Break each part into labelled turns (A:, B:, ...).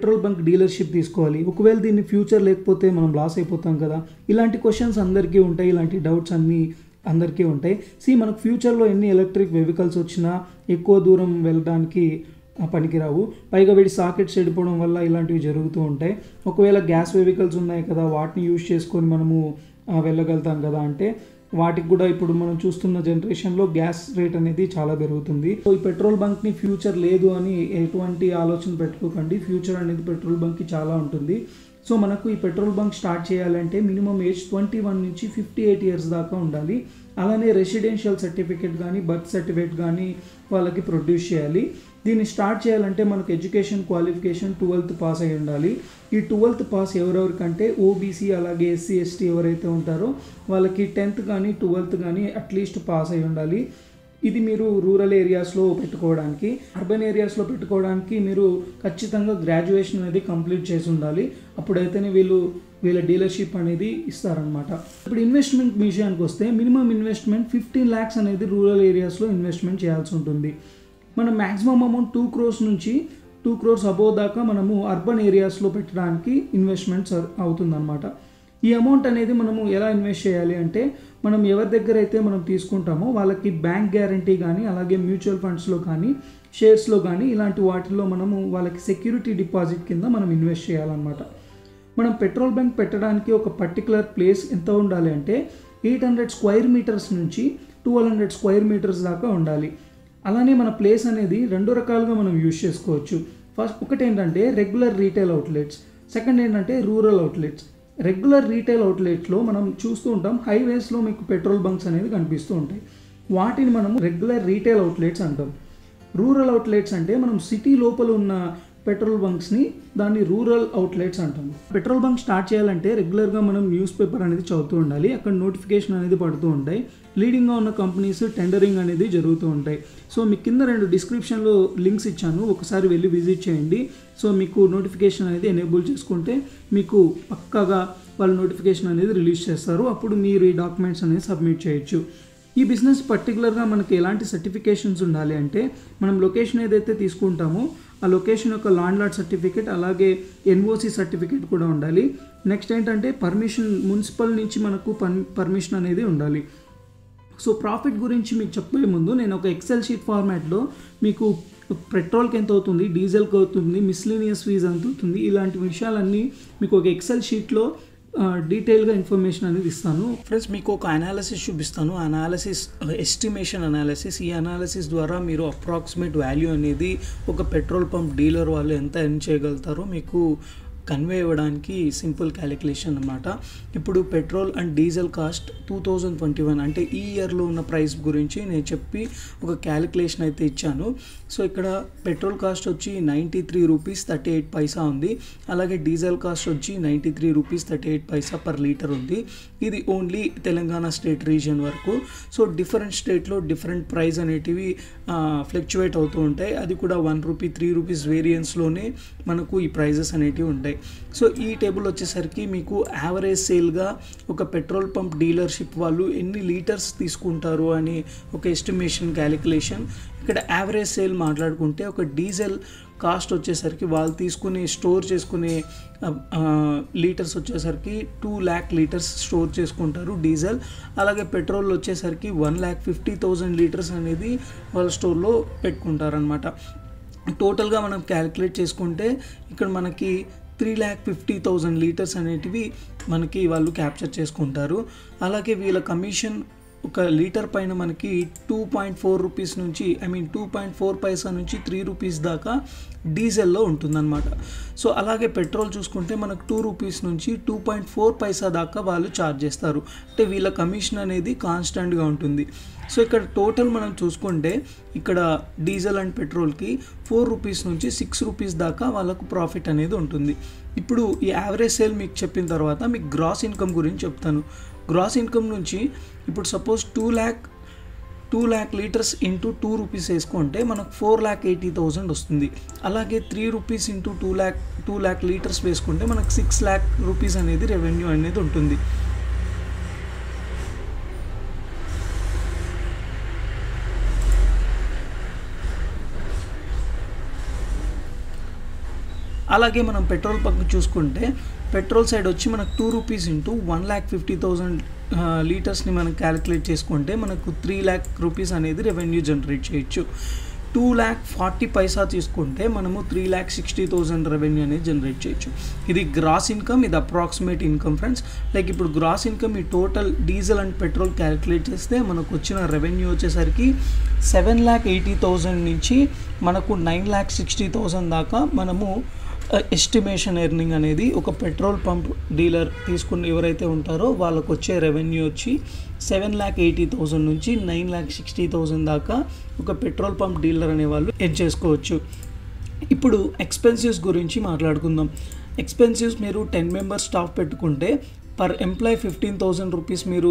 A: petrol bunk dealership తీసుకోవాలి ఒకవేళ దీన్ని ఫ్యూచర్ లేకపోతే మనం లాస్ అయిపోతాం కదా ఇలాంటి క్వశ్చన్స్ అందరికీ ఉంటాయి ఇలాంటి డౌట్స్ అన్నీ అందరికీ ఉంటాయి సి మనకు ఫ్యూచర్లో ఎన్ని ఎలక్ట్రిక్ వెహికల్స్ వచ్చినా ఎక్కువ దూరం వెళ్ళడానికి ఆ, పనికిరావు పైగా వీడి సాకెట్స్ చెడిపోవడం వల్ల ఇలాంటివి జరుగుతూ ఉంటాయి ఒకవేళ గ్యాస్ వెహికల్స్ ఉన్నాయి కదా వాటిని యూజ్ చేసుకొని మనము ఆ, వెళ్ళగలుగుతాం కదా అంటే వాటికి కూడా ఇప్పుడు మనం చూస్తున్న జనరేషన్లో గ్యాస్ రేట్ అనేది చాలా పెరుగుతుంది సో ఈ పెట్రోల్ బంక్ని ఫ్యూచర్ లేదు అని ఎటువంటి ఆలోచన పెట్టుకోకండి ఫ్యూచర్ అనేది పెట్రోల్ బంక్కి చాలా ఉంటుంది సో మనకు ఈ పెట్రోల్ బంక్ స్టార్ట్ చేయాలంటే మినిమం ఏజ్ ట్వంటీ వన్ నుంచి ఫిఫ్టీ ఎయిట్ ఇయర్స్ దాకా ఉండాలి అలానే రెసిడెన్షియల్ సర్టిఫికేట్ కానీ బర్త్ సర్టిఫికేట్ కానీ వాళ్ళకి ప్రొడ్యూస్ చేయాలి దీన్ని స్టార్ట్ చేయాలంటే మనకు ఎడ్యుకేషన్ క్వాలిఫికేషన్ ట్వెల్త్ పాస్ అయి ఉండాలి ఈ ట్వెల్త్ పాస్ ఎవరెవరికంటే ఓబీసీ అలాగే ఎస్సీ ఎస్టీ ఎవరైతే ఉంటారో వాళ్ళకి టెన్త్ కానీ ట్వెల్త్ కానీ అట్లీస్ట్ పాస్ అయి ఉండాలి ఇది మీరు రూరల్ ఏరియాస్లో పెట్టుకోవడానికి అర్బన్ ఏరియాస్లో పెట్టుకోవడానికి మీరు ఖచ్చితంగా గ్రాడ్యుయేషన్ అనేది కంప్లీట్ చేసి ఉండాలి అప్పుడైతేనే వీళ్ళు వీళ్ళ డీలర్షిప్ అనేది ఇస్తారనమాట ఇప్పుడు ఇన్వెస్ట్మెంట్ విషయానికి వస్తే మినిమం ఇన్వెస్ట్మెంట్ ఫిఫ్టీన్ ల్యాక్స్ అనేది రూరల్ ఏరియాస్లో ఇన్వెస్ట్మెంట్ చేయాల్సి ఉంటుంది మనం మ్యాక్సిమం అమౌంట్ టూ క్రోర్స్ నుంచి టూ క్రోర్స్ అబోవ్ దాకా మనము అర్బన్ ఏరియాస్లో పెట్టడానికి ఇన్వెస్ట్మెంట్స్ అవుతుందన్నమాట ఈ అమౌంట్ అనేది మనము ఎలా ఇన్వెస్ట్ చేయాలి అంటే మనం ఎవరి దగ్గర అయితే మనం తీసుకుంటామో వాళ్ళకి బ్యాంక్ గ్యారంటీ కానీ అలాగే మ్యూచువల్ ఫండ్స్లో కానీ షేర్స్లో కానీ ఇలాంటి వాటిల్లో మనము వాళ్ళకి సెక్యూరిటీ డిపాజిట్ కింద మనం ఇన్వెస్ట్ చేయాలన్నమాట మనం పెట్రోల్ బంక్ పెట్టడానికి ఒక పర్టికులర్ ప్లేస్ ఎంత ఉండాలి అంటే ఎయిట్ హండ్రెడ్ స్క్వైర్ మీటర్స్ నుంచి ట్వెల్వ్ హండ్రెడ్ స్క్వైర్ మీటర్స్ దాకా ఉండాలి అలానే మన ప్లేస్ అనేది రెండు రకాలుగా మనం యూజ్ చేసుకోవచ్చు ఫస్ట్ ఒకటి ఏంటంటే రెగ్యులర్ రీటైల్ అవుట్లెట్స్ సెకండ్ ఏంటంటే రూరల్ అవుట్లెట్స్ రెగ్యులర్ రీటైల్ అవుట్లెట్స్లో మనం చూస్తూ ఉంటాం హైవేస్లో మీకు పెట్రోల్ బంక్స్ అనేవి కనిపిస్తూ ఉంటాయి వాటిని మనం రెగ్యులర్ రీటైల్ అవుట్లెట్స్ అంటాం రూరల్ అవుట్లెట్స్ అంటే మనం సిటీ లోపల ఉన్న పెట్రోల్ బంక్స్ని దాన్ని రూరల్ అవుట్లెట్స్ అంటాము పెట్రోల్ బంక్ స్టార్ట్ చేయాలంటే రెగ్యులర్గా మనం న్యూస్ పేపర్ అనేది చదువుతూ ఉండాలి అక్కడ నోటిఫికేషన్ అనేది పడుతూ ఉంటాయి లీడింగ్గా ఉన్న కంపెనీస్ టెండరింగ్ అనేది జరుగుతూ ఉంటాయి సో మీ కింద రెండు డిస్క్రిప్షన్లో లింక్స్ ఇచ్చాను ఒకసారి వెళ్ళి విజిట్ చేయండి సో మీకు నోటిఫికేషన్ అనేది ఎనేబుల్ చేసుకుంటే మీకు పక్కాగా వాళ్ళు నోటిఫికేషన్ అనేది రిలీజ్ చేస్తారు అప్పుడు మీరు ఈ డాక్యుమెంట్స్ అనేది సబ్మిట్ చేయొచ్చు ఈ బిజినెస్ పర్టికులర్గా మనకి ఎలాంటి సర్టిఫికేషన్స్ ఉండాలి అంటే మనం లొకేషన్ ఏదైతే తీసుకుంటామో ఆ లొకేషన్ యొక్క లాండ్ లాట్ సర్టిఫికేట్ అలాగే ఎన్ఓసి సర్టిఫికేట్ కూడా ఉండాలి నెక్స్ట్ ఏంటంటే పర్మిషన్ మున్సిపల్ నుంచి మనకు పర్మిషన్ అనేది ఉండాలి సో ప్రాఫిట్ గురించి మీకు చెప్పే ముందు నేను ఒక ఎక్సెల్ షీట్ ఫార్మాట్లో మీకు పెట్రోల్కి ఎంత అవుతుంది డీజిల్కి అవుతుంది మిస్లీనియస్ ఫీజ్ ఎంత అవుతుంది ఇలాంటి విషయాలన్నీ మీకు ఒక ఎక్సెల్ షీట్లో డీటెయిల్గా ఇన్ఫర్మేషన్ అనేది ఇస్తాను ఫ్రెండ్స్ మీకు ఒక అనాలిసిస్ చూపిస్తాను అనాలిసిస్ ఎస్టిమేషన్ అనాలిసిస్ ఈ అనాలిసిస్ ద్వారా మీరు అప్రాక్సిమేట్ వాల్యూ అనేది ఒక పెట్రోల్ పంప్ డీలర్ వాళ్ళు ఎంత ఎర్న్ చేయగలుగుతారో మీకు కన్వే ఇవ్వడానికి సింపుల్ క్యాలిక్యులేషన్ అనమాట ఇప్పుడు petrol and diesel cost two thousand twenty one అంటే ఈ ఇయర్లో ఉన్న ప్రైస్ గురించి నేను చెప్పి ఒక క్యాలిక్యులేషన్ అయితే ఇచ్చాను సో ఇక్కడ పెట్రోల్ కాస్ట్ వచ్చి ninety three rupees thirty eight paisa ఉంది అలాగే డీజిల్ కాస్ట్ వచ్చి ninety three rupees thirty eight paisa per litre ఉంది ఇది ఓన్లీ తెలంగాణ స్టేట్ రీజియన్ వరకు సో డిఫరెంట్ స్టేట్లో డిఫరెంట్ ప్రైస్ అనేటివి ఫ్లక్చువేట్ అవుతూ ఉంటాయి అది కూడా వన్ రూపీ త్రీ రూపీస్ వేరియన్స్లోనే మనకు ఈ ప్రైజెస్ అనేటివి ఉంటాయి సో ఈ టేబుల్ వచ్చేసరికి మీకు యావరేజ్ సేల్గా ఒక పెట్రోల్ పంప్ డీలర్షిప్ వాళ్ళు ఎన్ని లీటర్స్ తీసుకుంటారు అని ఒక ఎస్టిమేషన్ క్యాలిక్యులేషన్ ఇక్కడ యావరేజ్ సేల్ మాట్లాడుకుంటే ఒక డీజిల్ కాస్ట్ వచ్చేసరికి వాళ్ళు తీసుకునే స్టోర్ చేసుకునే లీటర్స్ వచ్చేసరికి టూ ల్యాక్ లీటర్స్ స్టోర్ చేసుకుంటారు డీజిల్ అలాగే పెట్రోల్ వచ్చేసరికి one lakh fifty thousand litres అనేది వాళ్ళ స్టోర్లో పెట్టుకుంటారనమాట టోటల్గా మనం క్యాలిక్యులేట్ చేసుకుంటే ఇక్కడ మనకి three lakh fifty thousand litres అనేటివి మనకి వాళ్ళు క్యాప్చర్ చేసుకుంటారు అలాగే వీళ్ళ కమిషన్ ఒక లీటర్ పైన మనకి టూ పాయింట్ ఫోర్ రూపీస్ నుంచి I mean two point four paisa నుంచి త్రీ రూపీస్ దాకా డీజిల్లో ఉంటుందన్నమాట సో అలాగే పెట్రోల్ చూసుకుంటే మనకు టూ రూపీస్ నుంచి టూ పాయింట్ ఫోర్ పైసా దాకా వాళ్ళు ఛార్జ్ చేస్తారు అంటే వీళ్ళ కమిషన్ అనేది కాన్స్టెంట్గా ఉంటుంది సో ఇక్కడ టోటల్ మనం చూసుకుంటే ఇక్కడ డీజిల్ అండ్ పెట్రోల్కి ఫోర్ రూపీస్ నుంచి సిక్స్ రూపీస్ దాకా వాళ్ళకు ప్రాఫిట్ అనేది ఉంటుంది ఇప్పుడు ఈ యావరేజ్ సేల్ మీకు చెప్పిన తర్వాత మీకు గ్రాస్ ఇన్కమ్ గురించి చెప్తాను గ్రాస్ ఇన్కమ్ నుంచి ఇప్పుడు suppose two lakh two lakh litres into two rupees వేసుకుంటే మనకు ఫోర్ ల్యాక్ ఎయిటీ థౌజండ్ వస్తుంది అలాగే three rupees into two lakh two lakh litres వేసుకుంటే మనకు సిక్స్ ల్యాక్ రూపీస్ అనేది రెవెన్యూ అనేది ఉంటుంది అలాగే మనం పెట్రోల్ పక్క చూసుకుంటే పెట్రోల్ సైడ్ వచ్చి మనకు two rupees into one lakh fifty thousand లీటర్స్ని మనం క్యాలిక్యులేట్ చేసుకుంటే మనకు త్రీ ల్యాక్ రూపీస్ అనేది రెవెన్యూ జనరేట్ చేయొచ్చు టూ ల్యాక్ ఫార్టీ పైసా తీసుకుంటే మనము three lakh sixty thousand revenue అనేది జనరేట్ చేయొచ్చు ఇది గ్రాస్ ఇన్కమ్ ఇది అప్రాక్సిమేట్ ఇన్కమ్ ఫ్రెండ్స్ లైక్ ఇప్పుడు గ్రాస్ ఇన్కమ్ ఈ total diesel and petrol calculate చేస్తే మనకు వచ్చిన రెవెన్యూ వచ్చేసరికి సెవెన్ ల్యాక్ ఎయిటీ థౌజండ్ నుంచి మనకు నైన్ ల్యాక్ సిక్స్టీ థౌజండ్ దాకా మనము ఎస్టిమేషన్ ఎర్నింగ్ అనేది ఒక పెట్రోల్ పంప్ డీలర్ తీసుకుని ఎవరైతే ఉంటారో వాళ్ళకు వచ్చే రెవెన్యూ వచ్చి సెవెన్ ల్యాక్ ఎయిటీ థౌజండ్ నుంచి నైన్ ల్యాక్ సిక్స్టీ థౌజండ్ దాకా ఒక పెట్రోల్ పంప్ డీలర్ అనే వాళ్ళు ఎడ్ చేసుకోవచ్చు ఇప్పుడు ఎక్స్పెన్సివ్స్ గురించి మాట్లాడుకుందాం ఎక్స్పెన్సివ్స్ మీరు టెన్ మెంబర్స్ స్టాఫ్ పెట్టుకుంటే per employee fifteen thousand rupees మీరు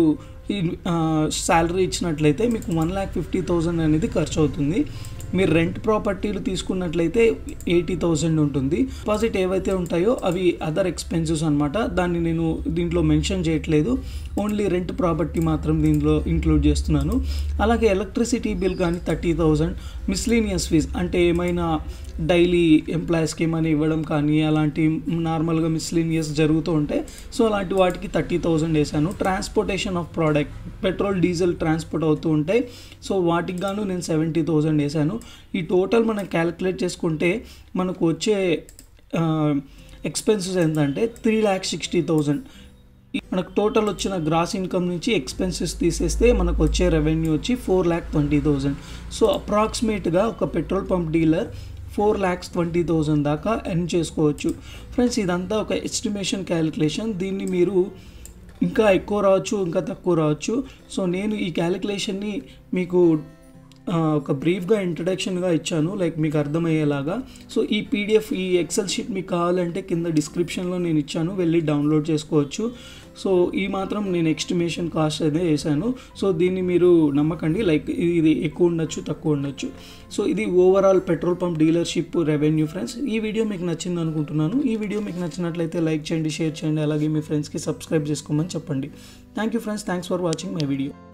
A: శాలరీ ఇచ్చినట్లయితే మీకు వన్ ల్యాక్ ఫిఫ్టీ థౌజండ్ అనేది ఖర్చు అవుతుంది మీరు రెంట్ ప్రాపర్టీలు తీసుకున్నట్లయితే ఎయిటీ థౌజండ్ ఉంటుంది డిపాజిట్ ఏవైతే ఉంటాయో అవి అదర్ ఎక్స్పెన్సెస్ అనమాట దాన్ని నేను దీంట్లో మెన్షన్ చేయట్లేదు ఓన్లీ రెంట్ ప్రాపర్టీ మాత్రం దీంట్లో ఇంక్లూడ్ చేస్తున్నాను అలాగే ఎలక్ట్రిసిటీ బిల్ కానీ థర్టీ థౌజండ్ మిస్లీనియస్ ఫీజ్ అంటే ఏమైనా డైలీ ఎంప్లాయీస్కి ఏమైనా ఇవ్వడం కానీ అలాంటి నార్మల్గా మిస్లీనియస్ జరుగుతూ ఉంటాయి సో అలాంటి వాటికి థర్టీ థౌజండ్ వేసాను transportation of product petrol diesel transport అవుతూ ఉంటాయి సో వాటికి గాను నేను సెవెంటీ థౌజండ్ వేసాను ఈ టోటల్ మనం క్యాలిక్యులేట్ చేసుకుంటే మనకు వచ్చే ఎక్స్పెన్సెస్ ఏంటంటే త్రీ ల్యాక్ సిక్స్టీ థౌజండ్ మనకు టోటల్ వచ్చిన గ్రాస్ ఇన్కమ్ నుంచి ఎక్స్పెన్సెస్ తీసేస్తే మనకు వచ్చే రెవెన్యూ వచ్చి four lakh twenty thousand so అప్రాక్సిమేట్గా ఒక petrol pump dealer four lakhs twenty thousand దాకా ఎర్న్ చేసుకోవచ్చు ఫ్రెండ్స్ ఇదంతా ఒక ఎస్టిమేషన్ క్యాలిక్యులేషన్ దీన్ని మీరు ఇంకా ఎక్కువ రావచ్చు ఇంకా తక్కువ రావచ్చు సో నేను ఈ క్యాలిక్యులేషన్ని మీకు ఒక బ్రీఫ్గా ఇంట్రడక్షన్గా ఇచ్చాను లైక్ మీకు అర్థమయ్యేలాగా సో ఈ పీడిఎఫ్ ఈ ఎక్సెల్ షీట్ మీకు కావాలంటే కింద డిస్క్రిప్షన్లో నేను ఇచ్చాను వెళ్ళి డౌన్లోడ్ చేసుకోవచ్చు సో ఈ మాత్రం నేను ఎస్టిమేషన్ కాస్ట్ అదే వేసాను సో దీన్ని మీరు నమ్మకండి లైక్ ఇది ఎక్కువ ఉండొచ్చు తక్కువ ఉండొచ్చు సో ఇది overall petrol pump dealership revenue friends ఈ వీడియో మీకు నచ్చింది అనుకుంటున్నాను ఈ వీడియో మీకు నచ్చినట్లయితే లైక్ చేయండి షేర్ చేయండి అలాగే మీ ఫ్రెండ్స్కి సబ్స్క్రైబ్ చేసుకోమని చెప్పండి thank you friends thanks for watching my video